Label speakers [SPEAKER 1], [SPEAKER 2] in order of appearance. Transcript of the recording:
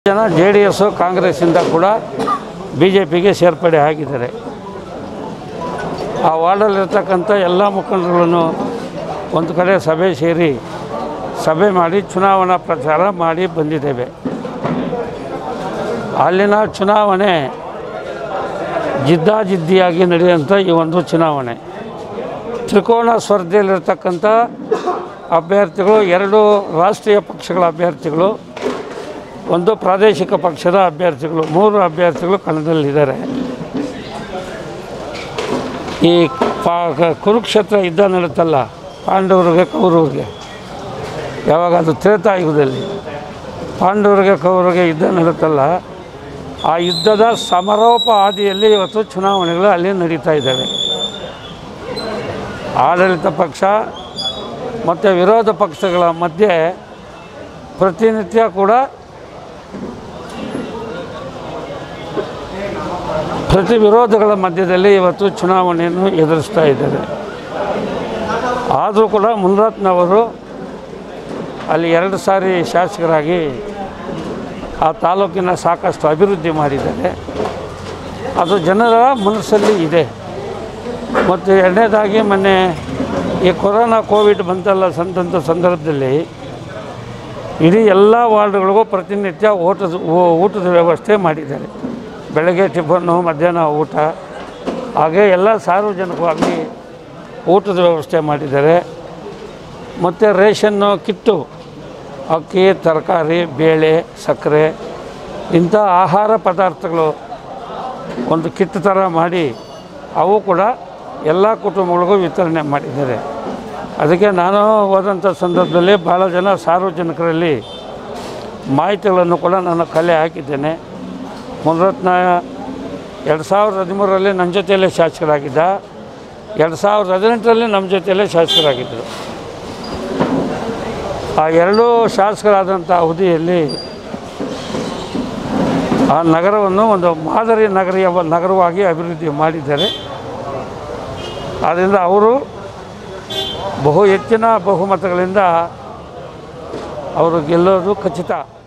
[SPEAKER 1] ಜನ J D S ಕಾಂಗ್ರೆಸ್ಸಿಂದ ಕೂಡ B J ಪಿಗೆ ಸೇರ್ಪಡೆ ಆಗಿದ್ದಾರೆ ಆ ವಾರ್ಡಲ್ಲಿರ್ತಕ್ಕಂಥ ಎಲ್ಲ ಮುಖಂಡರುಗಳನ್ನು ಒಂದು ಕಡೆ ಸಭೆ ಸೇರಿ ಸಭೆ ಮಾಡಿ ಚುನಾವಣಾ ಪ್ರಚಾರ ಮಾಡಿ ಬಂದಿದ್ದೇವೆ ಅಲ್ಲಿನ ಚುನಾವಣೆ ಜಿದ್ದಾಜಿದ್ದಿಯಾಗಿ ನಡೆಯುವಂಥ ಈ ಒಂದು ಚುನಾವಣೆ ತ್ರಿಕೋನ ಸ್ಪರ್ಧೆಯಲ್ಲಿರ್ತಕ್ಕಂಥ ಅಭ್ಯರ್ಥಿಗಳು ಎರಡು ರಾಷ್ಟ್ರೀಯ ಪಕ್ಷಗಳ ಅಭ್ಯರ್ಥಿಗಳು ಒಂದು ಪ್ರಾದೇಶಿಕ ಪಕ್ಷದ ಅಭ್ಯರ್ಥಿಗಳು ಮೂರು ಅಭ್ಯರ್ಥಿಗಳು ಕಣದಲ್ಲಿದ್ದಾರೆ ಈ ಪಾ ಕ- ಕುರುಕ್ಷೇತ್ರ ಯುದ್ಧ ನಡುತ್ತಲ್ಲ ಪಾಂಡವರಿಗೆ ಕೌರವರಿಗೆ ಯಾವಾಗ ಅದು ತ್ರೇತಾಯುಗದಲ್ಲಿ ಪಾಂಡವರಿಗೆ ಕೌರವರಿಗೆ ಯುದ್ಧ ನಡುತ್ತಲ್ಲ ಆ ಯುದ್ಧದ ಸಮರೋಪ ಹಾದಿಯಲ್ಲಿ ಇವತ್ತು ಚುನಾವಣೆಗಳು ಅಲ್ಲಿ ನಡೀತಾ ಇದ್ದಾವೆ ಆಡಳಿತ ಪಕ್ಷ ಮತ್ತು ವಿರೋಧ ಪಕ್ಷಗಳ ಮಧ್ಯೆ ಪ್ರತಿನಿತ್ಯ ಕೂಡ ಪ್ರತಿ ವಿರೋಧಗಳ ಮಧ್ಯದಲ್ಲಿ ಇವತ್ತು ಚುನಾವಣೆಯನ್ನು ಎದುರಿಸ್ತಾ ಇದ್ದಾರೆ ಆದರೂ ಕೂಡ ಮುನ್ರತ್ನವರು ಅಲ್ಲಿ ಎರಡು ಸಾರಿ ಶಾಸಕರಾಗಿ ಆ ತಾಲೂಕಿನ ಸಾಕಷ್ಟು ಅಭಿವೃದ್ಧಿ ಮಾಡಿದ್ದಾರೆ ಅದು ಜನರ ಮನಸ್ಸಲ್ಲಿ ಇದೆ ಮತ್ತು ಎರಡನೇದಾಗಿ ಮೊನ್ನೆ ಈ ಕೊರೋನಾ ಕೋವಿಡ್ ಬಂತಲ್ಲ ಸಂದಂಥ ಸಂದರ್ಭದಲ್ಲಿ ಇಡೀ ಎಲ್ಲ ವಾರ್ಡ್ಗಳಿಗೂ ಪ್ರತಿನಿತ್ಯ ಊಟದ ಊ- ಊಟದ ವ್ಯವಸ್ಥೆ ಮಾಡಿದ್ದಾರೆ ಬೆಳಗ್ಗೆ ಟಿಫನ್ನು ಮಧ್ಯಾಹ್ನ ಊಟ ಹಾಗೆ ಎಲ್ಲ ಸಾರ್ವಜನಿಕವಾಗಿ ಊಟದ ವ್ಯವಸ್ಥೆ ಮಾಡಿದ್ದಾರೆ ಮತ್ತು ರೇಷನ್ನು ಕಿಟ್ಟು ಅಕ್ಕಿ ತರಕಾರಿ ಬೇಳೆ ಸಕ್ಕರೆ ಇಂಥ ಆಹಾರ ಪದಾರ್ಥಗಳು ಒಂದು ಕಿಟ್ ಥರ ಮಾಡಿ ಅವು ಕೂಡ ಎಲ್ಲ ಕುಟುಂಬಗಳಿಗೂ ವಿತರಣೆ ಮಾಡಿದ್ದಾರೆ ಅದಕ್ಕೆ ನಾನು ಹೋದಂಥ ಸಂದರ್ಭದಲ್ಲಿ ಭಾಳ ಜನ ಸಾರ್ವಜನಿಕರಲ್ಲಿ ಮಾಹಿತಿಗಳನ್ನು ಕೂಡ ನಾನು ಕಲೆ ಹಾಕಿದ್ದೇನೆ ಮುನರತ್ನ ಎರಡು ಸಾವಿರದ ಹದಿಮೂರರಲ್ಲಿ ನನ್ನ ಜೊತೆಯಲ್ಲೇ ಶಾಸಕರಾಗಿದ್ದ ಎರಡು ಸಾವಿರದ ಹದಿನೆಂಟರಲ್ಲಿ ನಮ್ಮ ಜೊತೆಯಲ್ಲೇ ಶಾಸಕರಾಗಿದ್ದರು ಆ ಎರಡೂ ಶಾಸಕರಾದಂಥ ಅವಧಿಯಲ್ಲಿ ಆ ನಗರವನ್ನು ಒಂದು ಮಾದರಿ ನಗರೀಯ ನಗರವಾಗಿ ಅಭಿವೃದ್ಧಿ ಮಾಡಿದ್ದಾರೆ ಆದ್ದರಿಂದ ಅವರು ಬಹು ಹೆಚ್ಚಿನ ಬಹುಮತಗಳಿಂದ ಅವರು ಗೆಲ್ಲೋದು ಖಚಿತ